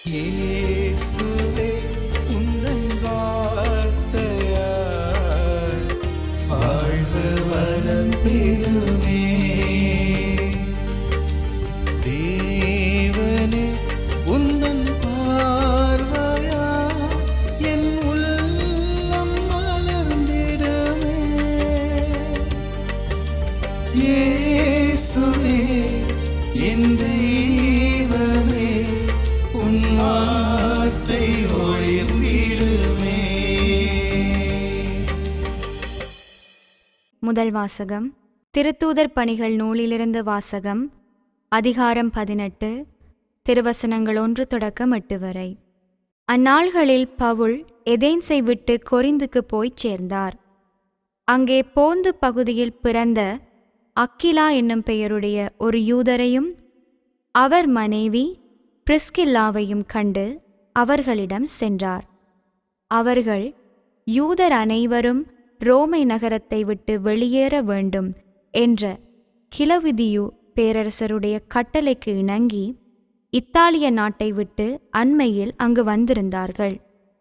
இயேசுவே உந்தன் வார்த்தையால் வாழ்வு வளம் பெறுமே தேவனே உந்தன் பார்வையா என் உள்ளம் மலர்ந்திடுமே இயேசுவே என் தெய்வமே உன் வார்த்தை ஒளிர்ந்திடுமே முதல் வாசகம் திருத்தூதர் பணிகள் நூலிலிருந்து வாசகம் அதிகாரம் பதினெட்டு திருவசனங்கள் ஒன்று தொடக்கம் எட்டு வரை அந்நாள்களில் பவுல் எதேன்ஸை விட்டு கொரிந்துக்கு போய்ச் சேர்ந்தார் அங்கே போந்து பகுதியில் பிறந்த அக்கிலா என்னும் பெயருடைய ஒரு யூதரையும் அவர் மனைவி பிரிஸ்கில்லாவையும் கண்டு அவர்களிடம் சென்றார் அவர்கள் யூதர் அனைவரும் ரோமை நகரத்தை விட்டு வெளியேற வேண்டும் என்ற கிலவிதியு பேரரசருடைய கட்டளைக்கு இணங்கி இத்தாலிய நாட்டை விட்டு அண்மையில் அங்கு வந்திருந்தார்கள்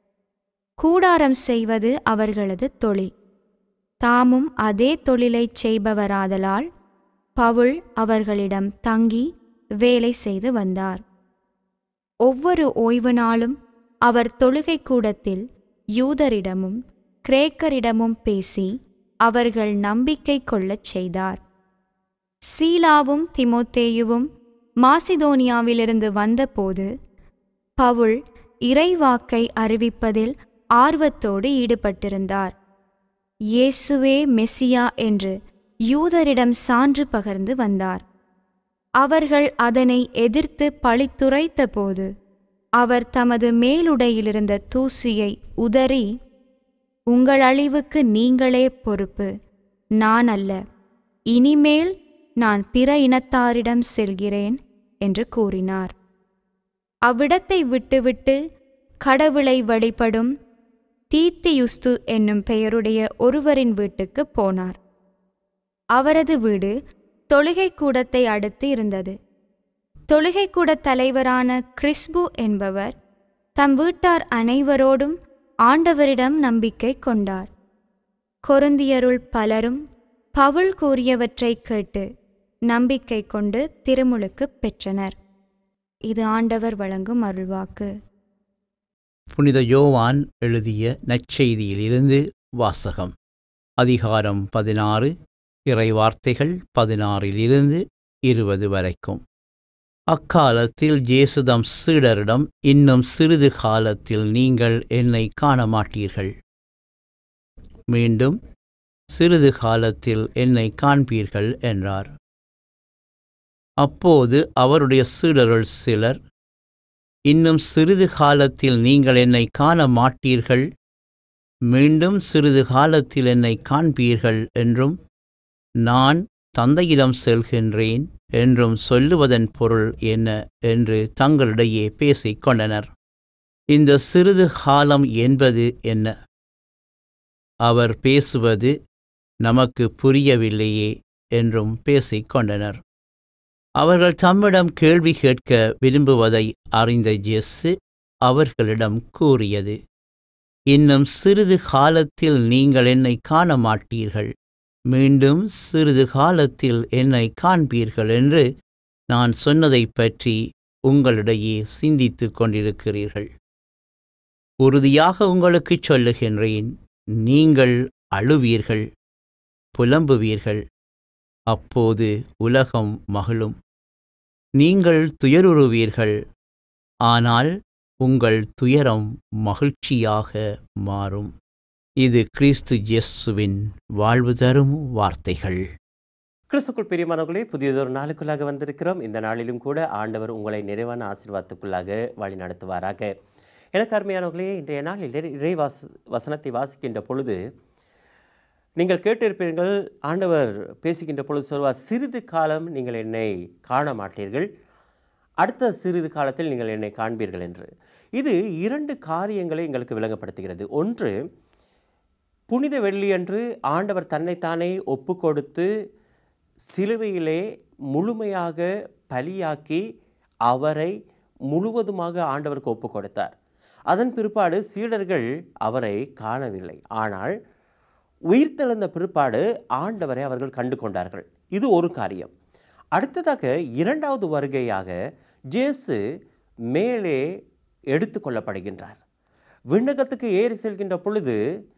கூடாரம் செய்வது அவர்களது தொழில் தாமும் அதே தொழிலைச் செய்பவராதலால் பவுல் அவர்களிடம் தங்கி வேலை செய்து வந்தார் ஒவ்வொரு ஓய்வு நாளும் அவர் தொழுகை கூடத்தில் யூதரிடமும் கிரேக்கரிடமும் பேசி அவர்கள் நம்பிக்கை கொள்ளச் செய்தார் சீலாவும் திமோத்தேயுவும் மாசிதோனியாவிலிருந்து வந்தபோது பவுல் இறைவாக்கை அறிவிப்பதில் ஆர்வத்தோடு ஈடுபட்டிருந்தார் இயேசுவே மெசியா என்று யூதரிடம் சான்று பகர்ந்து வந்தார் அவர்கள் அதனை எதிர்த்து பழித்துரைத்தபோது அவர் தமது மேலுடையிலிருந்த தூசியை உதறி உங்கள் அழிவுக்கு நீங்களே பொறுப்பு நான் அல்ல இனிமேல் நான் பிற இனத்தாரிடம் செல்கிறேன் என்று கூறினார் அவ்விடத்தை விட்டுவிட்டு கடவுளை வழிபடும் தீத்தியுஸ்து என்னும் பெயருடைய ஒருவரின் வீட்டுக்கு போனார் அவரது வீடு தொழுகை கூடத்தை அடுத்து இருந்தது தொழுகைக்கூட தலைவரான கிறிஸ்பு என்பவர் தம் வீட்டார் அனைவரோடும் ஆண்டவரிடம் நம்பிக்கை கொண்டார் கொருந்தியருள் பலரும் பவுல் கூறியவற்றைக் கேட்டு நம்பிக்கை கொண்டு திருமுழுக்குப் பெற்றனர் இது ஆண்டவர் வழங்கும் அருள்வாக்கு புனித யோவான் எழுதிய நற்செய்தியிலிருந்து வாசகம் அதிகாரம் பதினாறு இறைவார்த்தைகள் பதினாறிலிருந்து இருபது வரைக்கும் அக்காலத்தில் ஜேசுதம் சீடரிடம் இன்னும் சிறிது காலத்தில் நீங்கள் என்னை காண மாட்டீர்கள் மீண்டும் சிறிது காலத்தில் என்னை காண்பீர்கள் என்றார் அப்போது அவருடைய சீடருள் சிலர் இன்னும் சிறிது காலத்தில் நீங்கள் என்னை காண மாட்டீர்கள் மீண்டும் சிறிது காலத்தில் என்னை காண்பீர்கள் என்றும் நான் தந்தையிடம் செல்கின்றேன் என்றும் சொல்லுவதன் பொருள் என்ன என்று தங்களிடையே பேசிக் கொண்டனர் இந்த சிறிது காலம் என்பது என்ன அவர் பேசுவது நமக்கு புரியவில்லையே என்றும் பேசிக் கொண்டனர் அவர்கள் தம்மிடம் கேள்வி கேட்க விரும்புவதை அறிந்த ஜெஸ்ஸு அவர்களிடம் கூறியது இன்னும் சிறிது காலத்தில் நீங்கள் என்னை காண மாட்டீர்கள் மீண்டும் சிறிது காலத்தில் என்னை காண்பீர்கள் என்று நான் சொன்னதைப் பற்றி உங்களிடையே சிந்தித்துக் கொண்டிருக்கிறீர்கள் உறுதியாக உங்களுக்குச் சொல்லுகின்றேன் நீங்கள் அழுவீர்கள் புலம்புவீர்கள் அப்போது உலகம் மகிழும் நீங்கள் துயருறுவீர்கள் ஆனால் உங்கள் துயரம் மகிழ்ச்சியாக மாறும் இது கிறிஸ்து இயேசுவின் வாழ்வு தரும் வார்த்தைகள் கிறிஸ்துக்குள் பிரியமானவர்களே புதியதொரு நாளுக்குள்ளாக வந்திருக்கிறோம் இந்த நாளிலும் கூட ஆண்டவர் உங்களை நிறைவான ஆசீர்வாதத்துக்குள்ளாக வழி நடத்துவாராக எனக்கு அருமையானவர்களே இன்றைய நாளில் இறை- இறை வாச வசனத்தை வாசிக்கின்ற பொழுது நீங்கள் கேட்டிருப்பீர்கள் ஆண்டவர் பேசுகின்ற பொழுது சொல்வார் சிறிது காலம் நீங்கள் என்னை காண மாட்டீர்கள் அடுத்த சிறிது காலத்தில் நீங்கள் என்னை காண்பீர்கள் என்று இது இரண்டு காரியங்களை எங்களுக்கு விளங்கப்படுத்துகிறது ஒன்று புனித வெள்ளியன்று ஆண்டவர் தன்னைத்தானே ஒப்பு கொடுத்து சிலுவையிலே முழுமையாக பலியாக்கி அவரை முழுவதுமாக ஆண்டவருக்கு ஒப்பு கொடுத்தார் அதன் பிற்பாடு சீடர்கள் அவரை காணவில்லை ஆனால் உயிர்த்தெழுந்த பிற்பாடு ஆண்டவரை அவர்கள் கண்டு கொண்டார்கள் இது ஒரு காரியம் அடுத்ததாக இரண்டாவது வருகையாக ஜேசு மேலே எடுத்து கொள்ளப்படுகின்றார் விண்ணகத்துக்கு ஏறி செல்கின்ற பொழுது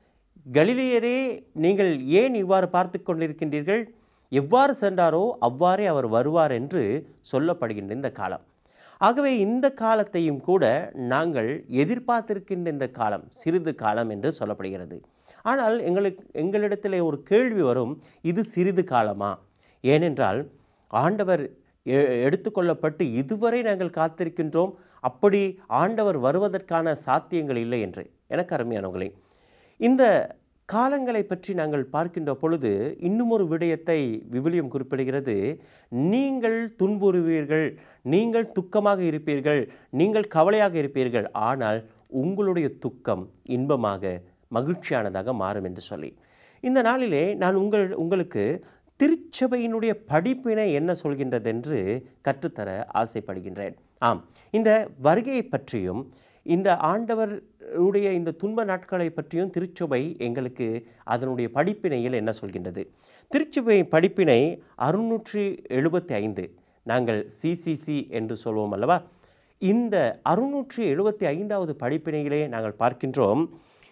கலிலேயரே நீங்கள் ஏன் இவ்வாறு பார்த்து கொண்டிருக்கின்றீர்கள் எவ்வாறு சென்றாரோ அவ்வாறே அவர் வருவார் என்று சொல்லப்படுகின்ற இந்த காலம் ஆகவே இந்த காலத்தையும் கூட நாங்கள் எதிர்பார்த்திருக்கின்ற இந்த காலம் சிறிது காலம் என்று சொல்லப்படுகிறது ஆனால் எங்களுக்கு எங்களிடத்தில் ஒரு கேள்வி வரும் இது சிறிது காலமா ஏனென்றால் ஆண்டவர் எ- எடுத்துக்கொள்ளப்பட்டு இதுவரை நாங்கள் காத்திருக்கின்றோம் அப்படி ஆண்டவர் வருவதற்கான சாத்தியங்கள் இல்லை என்று எனக்கு அருமையானவர்களே இந்த காலங்களை பற்றி நாங்கள் பார்க்கின்ற பொழுது இன்னும் ஒரு விடயத்தை விவிலியம் குறிப்பிடுகிறது நீங்கள் துன்புறுவீர்கள் நீங்கள் துக்கமாக இருப்பீர்கள் நீங்கள் கவலையாக இருப்பீர்கள் ஆனால் உங்களுடைய துக்கம் இன்பமாக மகிழ்ச்சியானதாக மாறும் என்று சொல்லி இந்த நாளிலே நான் உங்கள் உங்களுக்கு திருச்சபையினுடைய படிப்பினை என்ன சொல்கின்றது என்று கற்றுத்தர ஆசைப்படுகின்றேன் ஆம் இந்த வருகையை பற்றியும் இந்த ஆண்டவருடைய இந்த துன்ப நாட்களை பற்றியும் திருச்சபை எங்களுக்கு அதனுடைய படிப்பினையில் என்ன சொல்கின்றது திருச்சபை படிப்பினை அறுநூற்றி எழுபத்தி ஐந்து நாங்கள் சிசிசி என்று சொல்வோம் அல்லவா இந்த அறுநூற்றி எழுபத்தி ஐந்தாவது படிப்பினையிலே நாங்கள் பார்க்கின்றோம்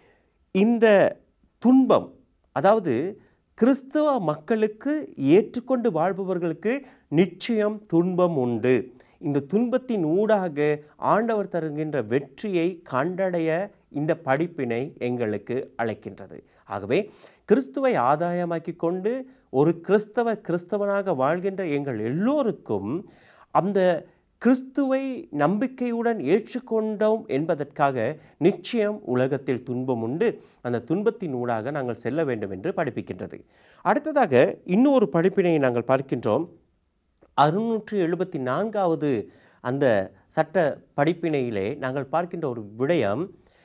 இந்த துன்பம் அதாவது கிறிஸ்தவ மக்களுக்கு ஏற்றுக்கொண்டு வாழ்பவர்களுக்கு நிச்சயம் துன்பம் உண்டு இந்த துன்பத்தின் ஊடாக ஆண்டவர் தருகின்ற வெற்றியை கண்டடைய இந்த படிப்பினை எங்களுக்கு அழைக்கின்றது ஆகவே கிறிஸ்துவை ஆதாயமாக்கி கொண்டு ஒரு கிறிஸ்தவ கிறிஸ்தவனாக வாழ்கின்ற எங்கள் எல்லோருக்கும் அந்த கிறிஸ்துவை நம்பிக்கையுடன் ஏற்றுக்கொண்டோம் என்பதற்காக நிச்சயம் உலகத்தில் துன்பம் உண்டு அந்த துன்பத்தின் ஊடாக நாங்கள் செல்ல வேண்டும் என்று படிப்பிக்கின்றது அடுத்ததாக இன்னொரு படிப்பினை நாங்கள் பார்க்கின்றோம் அறுநூற்று எழுபத்தி நான்காவது அந்த சட்ட படிப்பினையிலே நாங்கள் பார்க்கின்ற ஒரு விடயம்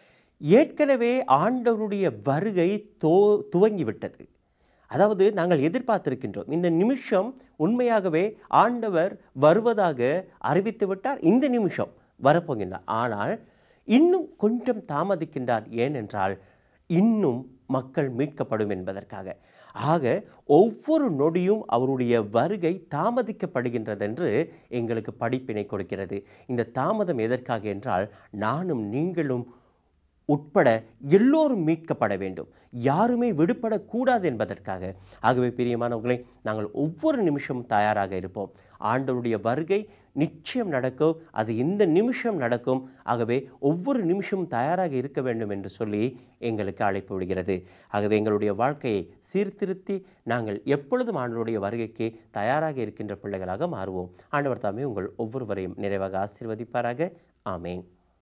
ஏற்கனவே ஆண்டவருடைய வருகை தோ துவங்கிவிட்டது அதாவது நாங்கள் எதிர்பார்த்திருக்கின்றோம் இந்த நிமிஷம் உண்மையாகவே ஆண்டவர் வருவதாக அறிவித்து விட்டார் இந்த நிமிஷம் வரப்போகின்றார் ஆனால் இன்னும் கொஞ்சம் தாமதிக்கின்றார் ஏனென்றால் இன்னும் மக்கள் மீட்கப்படும் என்பதற்காக ஆக ஒவ்வொரு நொடியும் அவருடைய வருகை தாமதிக்கப்படுகின்றதென்று எங்களுக்கு படிப்பினை கொடுக்கிறது இந்த தாமதம் எதற்காக என்றால் நானும் நீங்களும் உட்பட எல்லோரும் மீட்கப்பட வேண்டும் யாருமே விடுபடக்கூடாது என்பதற்காக ஆகவே பிரியமானவர்களே நாங்கள் ஒவ்வொரு நிமிஷமும் தயாராக இருப்போம் ஆண்டவருடைய வருகை நிச்சயம் நடக்கும் அது இந்த நிமிஷம் நடக்கும் ஆகவே ஒவ்வொரு நிமிஷமும் தயாராக இருக்க வேண்டும் என்று சொல்லி எங்களுக்கு அழைப்பு விடுகிறது ஆகவே எங்களுடைய வாழ்க்கையை சீர்திருத்தி நாங்கள் எப்பொழுதும் ஆண்டவருடைய வருகைக்கு தயாராக இருக்கின்ற பிள்ளைகளாக மாறுவோம் ஆண்டவர் தாமே உங்கள் ஒவ்வொருவரையும் நிறைவாக ஆசீர்வதிப்பாராக ஆமேன்